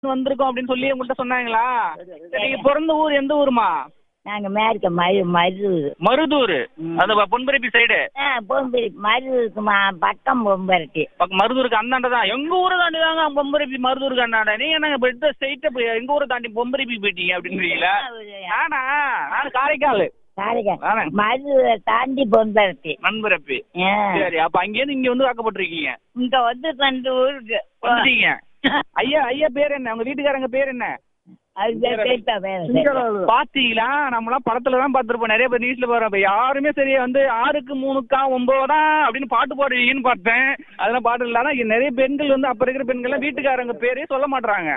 வந்திருக்கோம் அப்படின்னு சொல்லி உங்கள்கிட்ட சொன்னாங்களா சரி, நீங்க பிறந்த ஊர் எந்த ஊருமா நாங்க மேரிக்க மரு மருதூர் மருதூர் அந்த ப- பொன்பரப்பி சைடு ஆ பொம்பரி மருதூருக்குமா பக்கம் பொம்பரட்டி பக்கம் மருதூருக்கு அந்தாண்ட தான் எங்க ஊரை தாண்டி தாங்க பொம்பரப்பி மருதூருக்கு அண்ணாண்ட நீங்க என்னங்க இப்ப எடுத்த ஸ்ட்ரைட்டா போய் எங்க ஊரை தாண்டி பொம்பரப்பி போயிட்டீங்க அப்படின்றீங்களா நானா நான் காரைக்கால் நானே. மருதூரை தாண்டி பொம்பரட்டி நண்பரப்பி ஆ. சரி அப்ப அங்கேருந்து இங்க வந்து வாக்கப்பட்டிருக்கீங்க இங்க வந்து ரெண்டு ஊருக்கு வந்துட்டீங்க ஐயா ஐயா பேர் என்ன உங்க வீட்டுக்காரங்க பேர் என்ன அது பேர் பேர்த்தா பேர் பாத்தீங்களா நம்மளாம் படத்துல தான் பார்த்திருப்போம் நிறைய பேர் நியூஸ்ல போறோம் இப்ப யாருமே சரியா வந்து ஆறுக்கு மூணுக்கா ஒன்பதா அப்படின்னு பாட்டு பாடுவீங்கன்னு பார்த்தேன் அதெல்லாம் பாட்டு இல்லாத இங்க நிறைய பெண்கள் வந்து அப்ப இருக்கிற பெண்கள்லாம் வீட்டுக்காரங்க பேரே சொல்ல மாட்டாங்க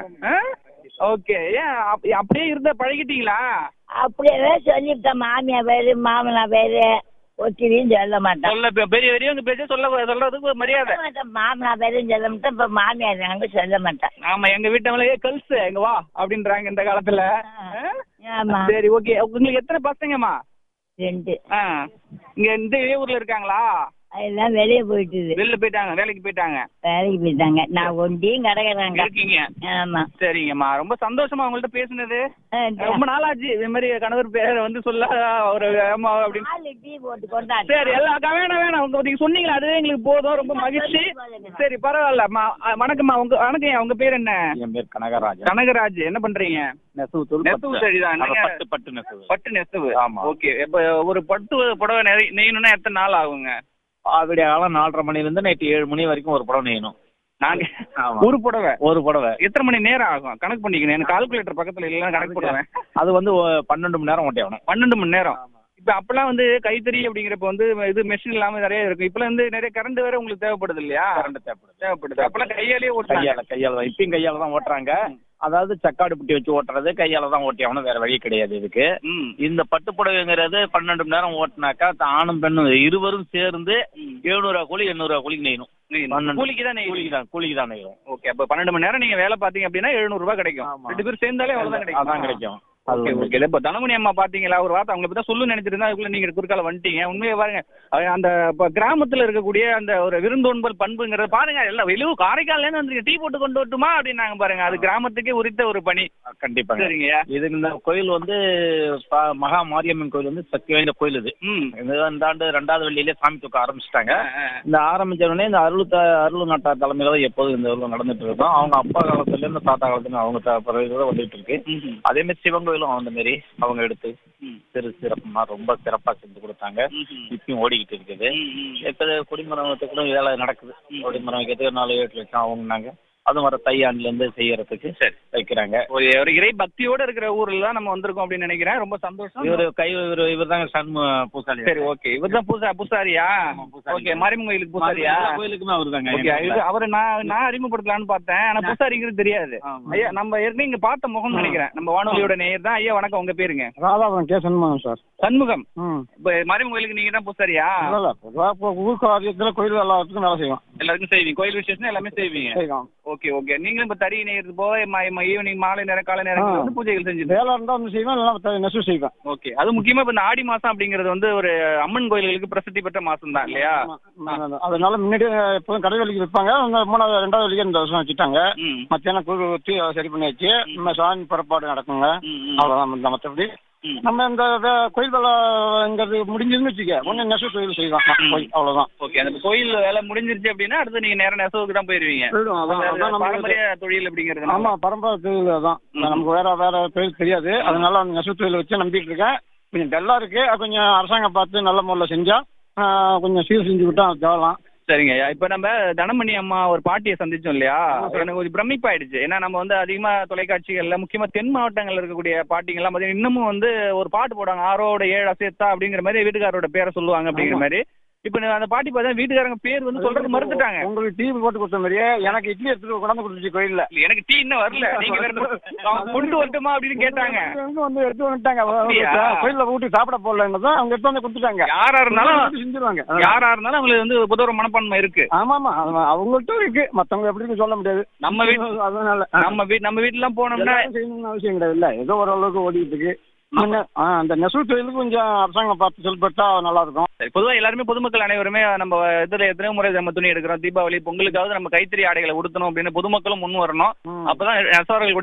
ஓகே ஏன் அப்- அப்படியே இருந்த பழகிட்டீங்களா அப்படியே சொல்லிவிட்டேன் மாமியார் பேரு மாமனார் பேரு ஒத்திரியும் சொல்ல மாட்டேன் சொல்ல பெ- பெரிய பெரியவங்க பேச்சே சொல்ல சொல்றதுக்கு ஒரு மரியாதை சொல்ல மாட்டேன். மாமனார் பேரும் சொல்ல மாட்டேன் இப்ப மாமியார் நாங்க சொல்ல மாட்டேன் ஆமா எங்க வீட்டவங்களே கல்ஸ் எங்க வா அப்படின்றாங்க இந்த காலத்துல ஆ? ஆமா சரி ஓகே உங்களுக்கு எத்தனை பசங்கம்மா ரெண்டு ஆ இங்க இந்த இதே ஊர்ல இருக்காங்களா எல்லாம் வெளியே போயிட்டுது வெளில போயிட்டாங்க வேலைக்கு போயிட்டாங்க வேலைக்கு போயிட்டாங்க நான் ஒண்டியும் கிடக்குறாங்க இருக்கீங்க ஆமா சரிங்கம்மா ரொம்ப சந்தோஷமா உங்கள்ட்ட பேசுனது ஆ, ரொம்ப நாளாச்சு இது மாதிரி கணவர் பேரை வந்து சொல்ல ஒரு ஆமா அப்படின்னு நாலு டீ போட்டு கொண்டாடு சரி எல்லாம் அக்கா, வேணாம் வேணாம் உங்க நீங்க சொன்னீங்களா அதுவே எங்களுக்கு போதும் ரொம்ப மகிழ்ச்சி சரி பரவாயில்லம்மா அ, வணக்கம்மா உங்க வணக்கம் உங்க பேர் என்ன என் பேர் கனகராஜன் கனகராஜ் என்ன பண்றீங்க நெசவு தொழில் நெசவு பட்டு. சரிதான் ஆமா, நீங்க- பட்டு பட்டு நெசவு பட்டு நெசவு ஆமா. ஓகே இப்ப ஒரு பட்டு புடவை நெறி நெய்யணும்னா எத்தனை நாள் ஆகுங்க விடிய காலம் நாலரை மணில இருந்து நைட்டு ஏழு மணி வரைக்கும் ஒரு புடவை நெய்யணும் நாங்க ஆமா. ஒரு புடவை ஒரு புடவை எத்தனை மணி நேரம் ஆகும் கணக்கு பண்ணிக்கணும் எனக்கு கால்குலேட்டர் பக்கத்துல இல்ல கணக்கு போடுவேன் அது வந்து ஒ- பன்னெண்டு மணி நேரம் ஓட்டி ஆகணும் பன்னெண்டு மணி நேரம் இப்ப அப்பெல்லாம் வந்து கைத்தறி அப்படிங்கிறப்ப வந்து இது மெஷின் இல்லாம நிறைய இருக்கும் இப்பெல்லாம் வந்து நிறைய கரண்ட் வேற உங்களுக்கு தேவைப்படுது இல்லையா கரண்ட் தேவைப்படுது தேவைப்படுது அப்பெல்லாம் கையாலேயே ஓட்டுறாங்க கையால கையால தான் இப்பயும் கையால தான் ஓட்டுறாங்க அதாவது சக்காடு புட்டி வச்சு ஓட்டுறது கையால தான் ஓட்டி ஆகணும் வேற வழி கிடையாது இதுக்கு ம் இந்த பட்டு புடவைங்கிறது பன்னெண்டு மணி நேரம் ஓட்டினாக்கா த- ஆணும் பெண்ணும் இருவரும் சேர்ந்து எழுநூறுவா கூலி எண்ணூறுவா கூலிக்கு நெய்யணும் பன்னெண்டு. கூலிக்கு தான் கூலிக்கு தான் கூலிக்கு தான் நெய்யும் ஓகே அப்ப பன்னெண்டு மணி நேரம் நீங்க வேலை பாத்தீங்க அப்படின்னா எழுநூறு ரூபாய் கிடைக்கும் ஆமா. ரெண்டு பேரும் சேர்ந்தாலே அவ்வளவுதான் கிடைக்கும் அதான் கிடைக்கும் அது ஓகே வந்து- ஓகே இப்ப தனமணி அம்மா பாத்தீங்களா ஒரு வார்த்தை அவங்களை பத்தி தான் சொல்லு நினைச்சிட்டு இருந்தா அதுக்குள்ள நீங்க குறுக்கால வந்துட்டீங்க உண்மையை பாருங்க அது அந்த இப்ப கிராமத்துல இருக்கக்கூடிய அந்த ஒரு விருந்தோன்பல் பண்புங்கிறது பாருங்க எல்லாம் வெளியூ காரைக்கால்ல இருந்து வந்து டீ போட்டு கொண்டு வரட்டுமா அப்படின்னாங்க பாருங்க அது கிராமத்துக்கே உரித்த ஒரு பணி கண்டிப்பாங்க சரிங்கய்யா இது இந்த கோயில் வந்து ப- மகா மாரியம்மன் கோயில் வந்து சக்தி வாய்ந்த கோயில் இது ம் இந்த இந்த ஆண்டு ரெண்டாவது வெள்ளியிலே சாமி தூக்க ஆரம்பிச்சிட்டாங்க ஆ, ஆ. இந்த ஆரம்பிச்ச உடனே இந்த அருள் த அருள் நாட்டார் தலைமையில தான் எப்போதும் இந்த ஊர்ல நடந்துட்டு இருக்கோம் அவங்க அப்பா காலத்துல இருந்து தாத்தா காலத்துல இருந்து அவங்க த- பிறகு வந்துட்டு இருக்கு ம்ஹும். அதே மாதிரி சிவன் கோயிலும் அந்த மாதிரி அவங்க எடுத்து ம். சிறு சிறப்புமா ரொம்ப சிறப்பா செஞ்சு கொடுத்தாங்க ம்ஹும். இப்பயும் ஓடிக்கிட்டு இருக்குது ம், ம். இப்போ கொடிமரம் வைக்க கூட வேலை நடக்குது கொடிமரம் வைக்கிறதுக்கு நாலு ஏழு லட்சம் ஆகுனாங்க அதுவும் வர தையாண்டுல இருந்து செய்யறதுக்கு சரி வைக்கிறாங்க ஒரு ஒரு இறை பக்தியோட இருக்கிற ஊர்ல தான் நம்ம வந்திருக்கோம் அப்படின்னு நினைக்கிறேன் ரொம்ப சந்தோஷம் இவர் கை இவர் இவர் தாங்க சண்மு பூசாரி சரி ஓகே இவர் தான் பூசா பூசாரியா பூசாரி. ஓகே மாரியம்மன் கோயிலுக்கு பூசாரியா கோயிலுக்குமே அவர் தாங்க ஓகே இது அவரை நான் நான் அறிமுகப்படுத்தலாம்னு பார்த்தேன் ஆனா பூசாரிங்கிறது தெரியாது ஆமா. ஐயா நம்ம ஏற்கனவே இங்க பார்த்த முகம் நினைக்கிறேன் நம்ம வானொலியோட நேயர் தான் ஐயா வணக்கம் உங்க பேருங்க ராதாபுரம் கே சண்முகம் சார் சண்முகம் ம் இப்ப மாரியம்மன் கோயிலுக்கு நீங்க தான் பூசாரியா இல்லை இல்லை பொதுவாக இப்போ ஊருக்கு வாரியத்தில் கோயில் எல்லாத்துக்கும் வேலை செய்வோம் எல்லாருக்கும் செய்வீங்க கோயில் விசேஷம் எல்லாமே செய்வீங்க செய்வோம் ஓகே ஓகே நீங்களும் இப்ப தறி நெய்யறது போக ஈவினிங் மாலை நேரம் காலை நேரம் ஆ. வந்து பூஜைகள் செஞ்சுட்டு வேலை இருந்தால் வந்து செய்வேன் இல்லைன்னா நெசவு செய்வேன் ஓகே அது முக்கியமா இப்ப இந்த ஆடி மாசம் அப்படிங்கிறது வந்து ஒரு அம்மன் கோயில்களுக்கு பிரசித்தி பெற்ற மாசம் தான் இல்லையா ஆமா. ஆமா. அதனால முன்னாடி எப்போதும் கடை வேலைக்கு விற்பாங்க அந்த மூணாவது ரெண்டாவது வேலைக்கு இந்த வருஷம் வச்சுட்டாங்க ம் மத்தியானம் குழு ஊற்றி சரி பண்ணியாச்சு நம்ம சாமி புறப்பாடு நடக்குங்க ம், ம். அவ்வளோதான் இந்த மற்றபடி ம். நம்ம இந்த வே- கோயில் வேலைங்கிறது முடிஞ்சதுன்னு வச்சுக்க ஒன்றும் நெசவு தொழில் செய்வோம் ம். போய் அவ்வளோதான் ஓகே அந்த கோயில் வேலை முடிஞ்சிருச்சு அப்படின்னா அடுத்து நீங்க நேரம் நெசவுக்கு தான் போயிருவீங்க போயிடும் அதான் அது அதான் நம்ம பாரம்பரிய தொழில் அப்படிங்கிறது ஆமா பரம்பரை தொழில் தான் ம். நமக்கு வேற வேற தொழில் தெரியாது அதனால அந்த நெசவு தொழிலை வச்சு நம்பிட்டு இருக்கேன் கொஞ்சம் டல்லா இருக்கு அது கொஞ்சம் அரசாங்கம் பார்த்து நல்ல முறையில் செஞ்சா ஆ, கொஞ்சம் சீர் செஞ்சு விட்டா தேவலாம் சரிங்க ஐயா இப்போ நம்ம தனமணி அம்மா ஒரு பாட்டியை சந்திச்சோம் இல்லையா எனக்கு ஒரு பிரமிப்பாயிடுச்சு ஏன்னா நம்ம வந்து அதிகமா தொலைக்காட்சிகள்ல முக்கியமா தென் மாவட்டங்கள்ல இருக்கக்கூடிய பாட்டிங்கெல்லாம் பார்த்தீங்கன்னா இன்னமும் வந்து ஒரு பாட்டு போடுவாங்க ஆரோட ஏழு அசேத்தா அப்படிங்கிற மாதிரி வீட்டுக்காரோட பேரை சொல்லுவாங்க அப்படிங்கிற மாதிரி இப்போ அந்த பாட்டி பார்த்தா வீட்டுக்காரங்க பேர் வந்து சொல்றது மறுத்துட்டாங்க உங்களுக்கு டீ போட்டு கொடுத்த மாதிரியே எனக்கு இட்லி எடுத்துட்டு கொண்டாந்து கொடுத்துச்சு கோயில்ல எனக்கு டீ இன்னும் வரல நீங்க வேற அவங்க கொண்டு வரட்டுமா அப்படின்னு கேட்டாங்க இவங்க வந்து எடுத்து வந்துட்டாங்க அப்படியா? கோயில்ல ஊட்டி சாப்பிட போடலன்னு தான் அவங்க எடுத்து வந்து கொடுத்துட்டாங்க யாரா இருந்தாலும் செஞ்சிருவாங்க யாரா இருந்தாலும் அவங்களுக்கு வந்து புதவர மனப்பான்மை இருக்கு ஆமா ஆமா அது அவங்கள்ட்ட இருக்கு மத்தவங்க எப்படின்னு சொல்ல முடியாது நம்ம வீட்டு அதனால நம்ம வீட் நம்ம வீட்டுலாம் போனோம்னா எல்லாரும் செய்யணும்னு அவசியம் கிடையாது இல்ல ஏதோ ஓரளவுக்கு ஓடிட்டு இருக்கு முன்ன ஆ, அந்த நெசவு தொழிலுக்கு கொஞ்சம் அரசாங்கம் பார்த்து செயல்பட்டா நல்லா இருக்கும் சரி பொதுவாக எல்லாருமே பொதுமக்கள் அனைவருமே நம்ம இதில் எத்தனை முறை நம்ம துணி எடுக்கிறோம் தீபாவளி பொங்கலுக்காவது நம்ம கைத்தறி ஆடைகளை உடுத்தணும் அப்படின்னு பொதுமக்களும் முன் வரணும் ம். அப்பதான் நெசவாளர்கள்